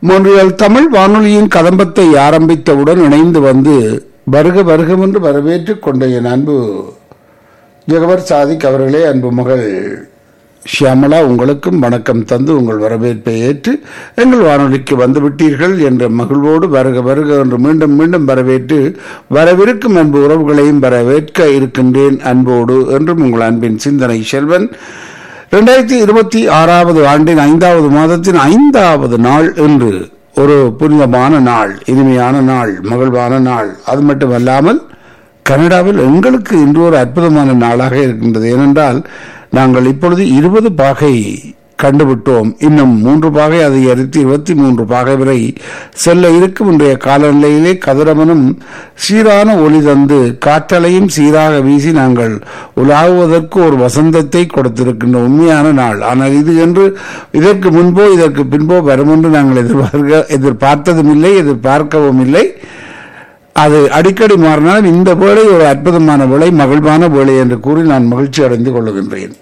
மொன்றியல் தமிழ் வானொலியின் கதம்பத்தை ஆரம்பித்தவுடன் இணைந்து வந்து வருக வருகமென்று வரவேற்றுக் கொண்ட என் அன்பு ஜெகவர் சாதிக் அவர்களே அன்பு மகள் ஷியாமலா உங்களுக்கும் வணக்கம் தந்து உங்கள் வரவேற்பை ஏற்று எங்கள் வானொலிக்கு வந்துவிட்டீர்கள் என்ற மகிழ்வோடு வருக வருக என்று மீண்டும் மீண்டும் வரவேற்று வரவிருக்கும் அன்பு உறவுகளையும் வரவேற்க இருக்கின்றேன் அன்போடு என்றும் உங்கள் அன்பின் சிந்தனை செல்வன் இரண்டாயிரத்தி இருபத்தி ஆறாவது ஆண்டின் ஐந்தாவது மாதத்தின் ஐந்தாவது நாள் என்று ஒரு புனிதமான நாள் இனிமையான நாள் மகிழ்வான நாள் அது மட்டுமல்லாமல் கனடாவில் எங்களுக்கு இன்று ஒரு அற்புதமான நாளாக இருக்கின்றது ஏனென்றால் நாங்கள் இப்பொழுது இருபது பாகை கண்டுவிட்டோம் இன்னும் மூன்று பாகை அதிகரித்து இருபத்தி மூன்று பாகை வரை செல்ல இருக்கும் இன்றைய காலநிலையிலே கதிரவனும் சீரான ஒளி தந்து காற்றலையும் சீராக வீசி நாங்கள் உலாவுவதற்கு ஒரு வசந்தத்தை கொடுத்திருக்கின்ற உண்மையான நாள் ஆனால் இது என்று இதற்கு முன்போ இதற்கு பின்போ வரும் என்று நாங்கள் எதிர்பார்க்க எதிர்பார்த்ததும் இல்லை எதிர்பார்க்கவும் இல்லை அது அடிக்கடி மாறினால் இந்த வேளை ஒரு அற்புதமான வேளை மகிழ்வான வேளை என்று கூறி நான் மகிழ்ச்சி அடைந்து கொள்ளுகின்றேன்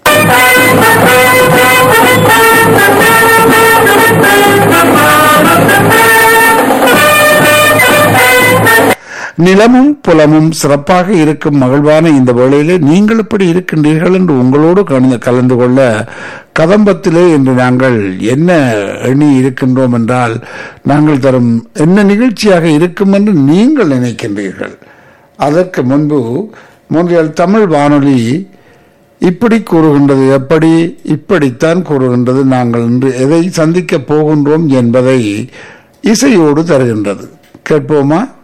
நிலமும் புலமும் சிறப்பாக இருக்கும் மகிழ்வான இந்த வேளையிலே நீங்கள் எப்படி இருக்கின்றீர்கள் என்று உங்களோடு கலந்து கலந்து கொள்ள கதம்பத்திலே இன்று நாங்கள் என்ன எண்ணி இருக்கின்றோம் என்றால் நாங்கள் தரும் என்ன நிகழ்ச்சியாக இருக்கும் என்று நீங்கள் நினைக்கின்றீர்கள் அதற்கு முன்பு மூன்றியல் தமிழ் வானொலி இப்படி கூறுகின்றது எப்படி இப்படித்தான் கூறுகின்றது நாங்கள் இன்று எதை சந்திக்கப் போகின்றோம் என்பதை இசையோடு தருகின்றது கேட்போமா